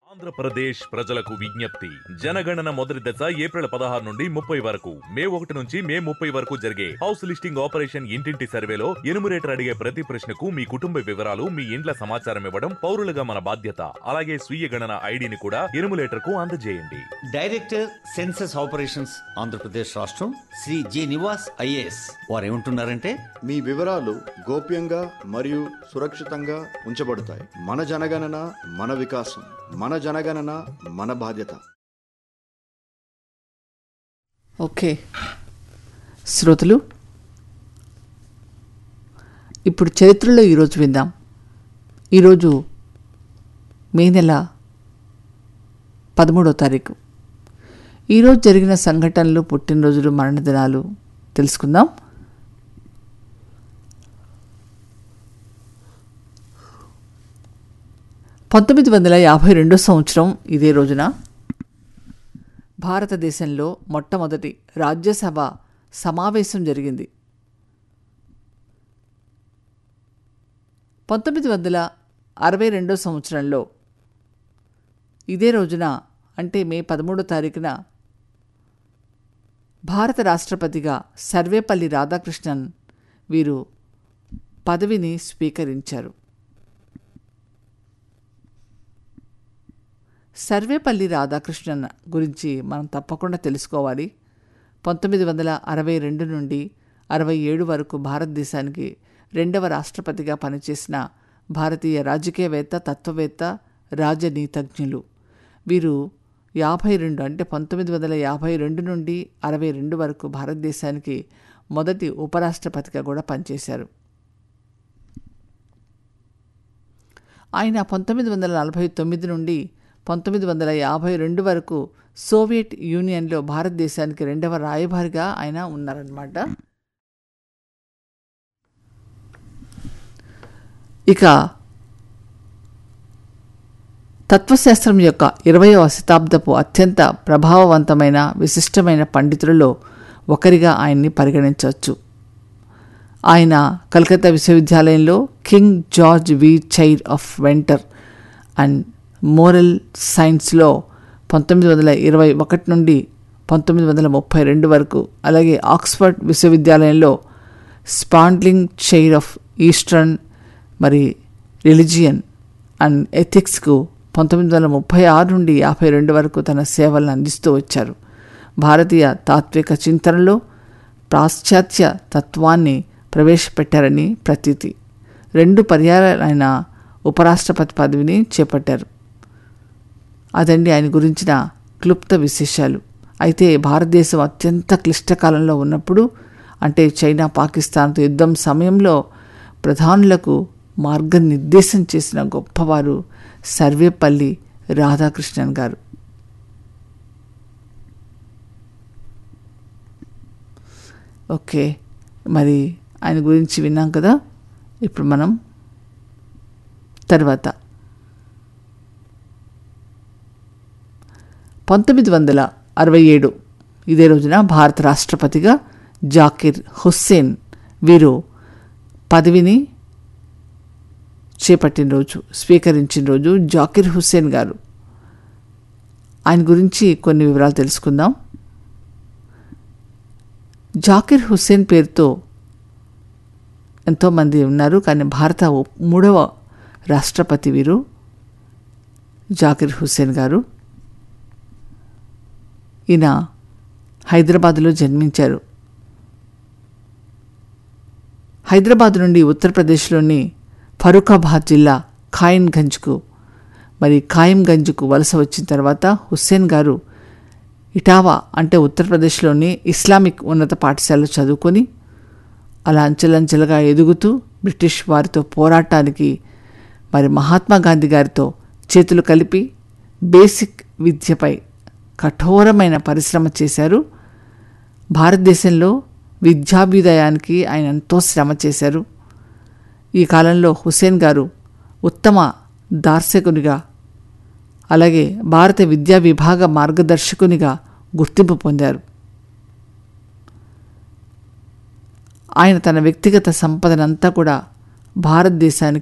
ఆంధ్రప్రదేశ్ ప్రజలకు విజ్ఞప్తి జనగణన మొదటి దశ ఏప్రిల్ పదహారు నుండి ముప్పై వరకు మే ఒకటి నుంచి మే ముప్పై వరకు జరిగే హౌస్ లిస్టింగ్ ఆపరేషన్ ఇంటింటి సర్వేలో ఎనుమరేటర్ అడిగే ప్రతి ప్రశ్నకు మీ కుటుంబ వివరాలు మీ ఇండ్ల సమాచారం ఇవ్వడం పౌరులుగా మన బాధ్యత అలాగే స్వీయ గణన ఐడిని కూడా ఎనుమరేటర్ కు అందజేయండి డైరెక్టర్ సెన్సస్ ఆపరేషన్స్ ఆంధ్రప్రదేశ్ రాష్ట్రం శ్రీ జి నివాస్ ఐఏఎస్ వారు ఏమంటున్నారంటే మీ వివరాలు గోప్యంగా మరియు సురక్షితంగా ఉంచబడతాయి మన జనగణన మన వికాసం మన జనగణన మన బాధ్యత ఓకే శ్రోతలు ఇప్పుడు చరిత్రలో ఈరోజు విందాం ఈరోజు మే నెల పదమూడో తారీఖు ఈరోజు జరిగిన సంఘటనలు పుట్టినరోజులు మరణదినాలు తెలుసుకుందాం పంతొమ్మిది వందల యాభై రెండో సంవత్సరం ఇదే రోజున భారతదేశంలో మొట్టమొదటి రాజ్యసభ సమావేశం జరిగింది పంతొమ్మిది వందల అరవై రెండో సంవత్సరంలో ఇదే రోజున అంటే మే పదమూడో తారీఖున భారత రాష్ట్రపతిగా సర్వేపల్లి రాధాకృష్ణన్ వీరు పదవిని స్వీకరించారు సర్వేపల్లి రాధాకృష్ణన్ గురించి మనం తప్పకుండా తెలుసుకోవాలి పంతొమ్మిది వందల అరవై రెండు నుండి అరవై ఏడు వరకు భారతదేశానికి రెండవ రాష్ట్రపతిగా పనిచేసిన భారతీయ రాజకీయవేత్త తత్వవేత్త రాజనీతజ్ఞులు వీరు యాభై రెండు అంటే పంతొమ్మిది వందల యాభై రెండు నుండి అరవై రెండు వరకు భారతదేశానికి మొదటి ఉపరాష్ట్రపతిగా కూడా పనిచేశారు ఆయన పంతొమ్మిది వందల నలభై తొమ్మిది నుండి పంతొమ్మిది వందల యాభై రెండు వరకు సోవియట్ యూనియన్లో భారతదేశానికి రెండవ రాయబారిగా ఆయన ఉన్నారన్నమాట ఇక తత్వశాస్త్రం యొక్క ఇరవయవ శతాబ్దపు అత్యంత ప్రభావవంతమైన విశిష్టమైన పండితులలో ఒకరిగా ఆయన్ని పరిగణించవచ్చు ఆయన కలకత్తా విశ్వవిద్యాలయంలో King George V chair of mental and moral సైన్స్లో పంతొమ్మిది వందల ఇరవై ఒకటి నుండి పంతొమ్మిది వందల ముప్పై రెండు వరకు అలాగే ఆక్స్ఫర్డ్ విశ్వవిద్యాలయంలో స్పాండ్లింగ్ చైర్ ఆఫ్ ఈస్టర్న్ మరి రిలిజియన్ అండ్ ఎథిక్స్కు పంతొమ్మిది వందల ముప్పై ఆరు నుండి యాభై రెండు వరకు తన సేవలను అందిస్తూ వచ్చారు భారతీయ తాత్విక చింతనలో పాశ్చాత్య తత్వాన్ని ప్రవేశపెట్టారని ప్రతీతి రెండు పర్యాయాలు ఆయన ఉపరాష్ట్రపతి పదవిని చేపట్టారు అదండి ఆయన గురించిన క్లుప్త విశేషాలు అయితే భారతదేశం అత్యంత క్లిష్టకాలంలో ఉన్నప్పుడు అంటే చైనా పాకిస్తాన్తో యుద్ధం సమయంలో ప్రధానులకు మార్గనిర్దేశం చేసిన గొప్పవారు సర్వేపల్లి రాధాకృష్ణన్ గారు ఓకే మరి ఆయన గురించి విన్నాం కదా ఇప్పుడు మనం తర్వాత పంతొమ్మిది వందల అరవై ఏడు ఇదే రోజున భారత రాష్ట్రపతిగా జాకిర్ హుస్సేన్ వీరు పదవిని చేపట్టిన రోజు స్వీకరించిన రోజు జాకిర్ హుస్సేన్ గారు ఆయన గురించి కొన్ని వివరాలు తెలుసుకుందాం జాకిర్ హుస్సేన్ పేరుతో ఎంతోమంది ఉన్నారు కానీ భారత మూడవ రాష్ట్రపతి వీరు జాకిర్ హుస్సేన్ గారు ఈయన హైదరాబాదులో జన్మించారు హైదరాబాద్ నుండి ఉత్తరప్రదేశ్లోని ఫరూఖాబాద్ జిల్లా ఖాయిన్గంజ్కు మరి ఖాయంగంజ్కు వలస వచ్చిన తర్వాత హుస్సేన్ గారు ఇటావా అంటే ఉత్తరప్రదేశ్లోని ఇస్లామిక్ ఉన్నత పాఠశాలలో చదువుకొని అలా అంచెలంచెలుగా ఎదుగుతూ బ్రిటిష్ వారితో పోరాటానికి మరి మహాత్మా గాంధీ గారితో చేతులు కలిపి బేసిక్ విద్యపై కఠోరమైన పరిశ్రమ చేశారు భారతదేశంలో విద్యాభ్యుదయానికి ఆయన ఎంతో శ్రమ చేశారు ఈ కాలంలో హుసేన్ గారు ఉత్తమ దార్శకునిగా అలాగే భారత విద్యా విభాగ మార్గదర్శకునిగా గుర్తింపు పొందారు ఆయన తన వ్యక్తిగత సంపదనంతా కూడా భారతదేశానికి